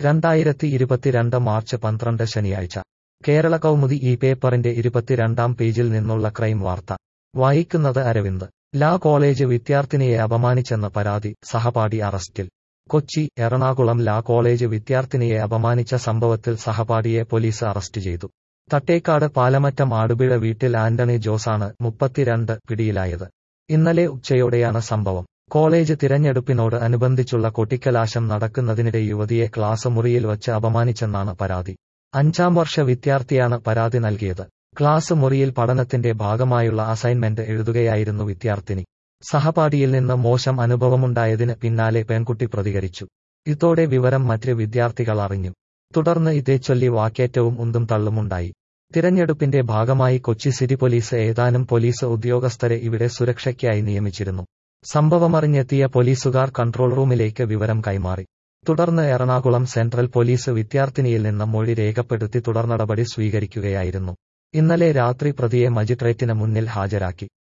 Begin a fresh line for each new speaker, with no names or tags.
രണ്ടായിരത്തി ഇരുപത്തിരണ്ട് മാർച്ച് പന്ത്രണ്ട് ശനിയാഴ്ച കേരള കൗമുദി ഈ പേപ്പറിന്റെ ഇരുപത്തിരണ്ടാം പേജിൽ നിന്നുള്ള ക്രൈം വാർത്ത വായിക്കുന്നത് അരവിന്ദ് ലാ കോളേജ് വിദ്യാർത്ഥിനിയെ അപമാനിച്ചെന്ന് പരാതി സഹപാഠി അറസ്റ്റിൽ കൊച്ചി എറണാകുളം ലാ കോളേജ് വിദ്യാർത്ഥിനിയെ അപമാനിച്ച സംഭവത്തിൽ സഹപാഠിയെ പോലീസ് അറസ്റ്റ് ചെയ്തു തട്ടേക്കാട് പാലമറ്റം ആടുപിഴ വീട്ടിൽ ആന്റണി ജോസാണ് മുപ്പത്തിരണ്ട് പിടിയിലായത് ഇന്നലെ ഉച്ചയോടെയാണ് സംഭവം കോളേജ് തിരഞ്ഞെടുപ്പിനോട് അനുബന്ധിച്ചുള്ള കൊട്ടിക്കലാശം നടക്കുന്നതിനിടെ യുവതിയെ ക്ലാസ് മുറിയിൽ വച്ച് അപമാനിച്ചെന്നാണ് പരാതി അഞ്ചാം വർഷ വിദ്യാർത്ഥിയാണ് പരാതി നൽകിയത് ക്ലാസ് മുറിയിൽ പഠനത്തിന്റെ ഭാഗമായുള്ള അസൈൻമെന്റ് എഴുതുകയായിരുന്നു വിദ്യാർത്ഥിനി സഹപാഠിയിൽ നിന്ന് മോശം അനുഭവമുണ്ടായതിന് പിന്നാലെ പെൺകുട്ടി പ്രതികരിച്ചു ഇതോടെ വിവരം മറ്റ് വിദ്യാർത്ഥികൾ അറിഞ്ഞു തുടർന്ന് ഇതേച്ചൊല്ലി വാക്കേറ്റവും ഉന്തും തള്ളുമുണ്ടായി തിരഞ്ഞെടുപ്പിന്റെ ഭാഗമായി കൊച്ചി സിറ്റി പോലീസ് ഏതാനും പോലീസ് ഉദ്യോഗസ്ഥരെ ഇവിടെ സുരക്ഷയ്ക്കായി നിയമിച്ചിരുന്നു സംഭവമറിഞ്ഞെത്തിയ പോലീസുകാർ കൺട്രോൾ റൂമിലേക്ക് വിവരം കൈമാറി തുടർന്ന് എറണാകുളം സെൻട്രൽ പോലീസ് വിദ്യാർത്ഥിനിയിൽ നിന്ന് മൊഴി രേഖപ്പെടുത്തി തുടർനടപടി സ്വീകരിക്കുകയായിരുന്നു ഇന്നലെ രാത്രി പ്രതിയെ മജിസ്ട്രേറ്റിന് മുന്നിൽ ഹാജരാക്കി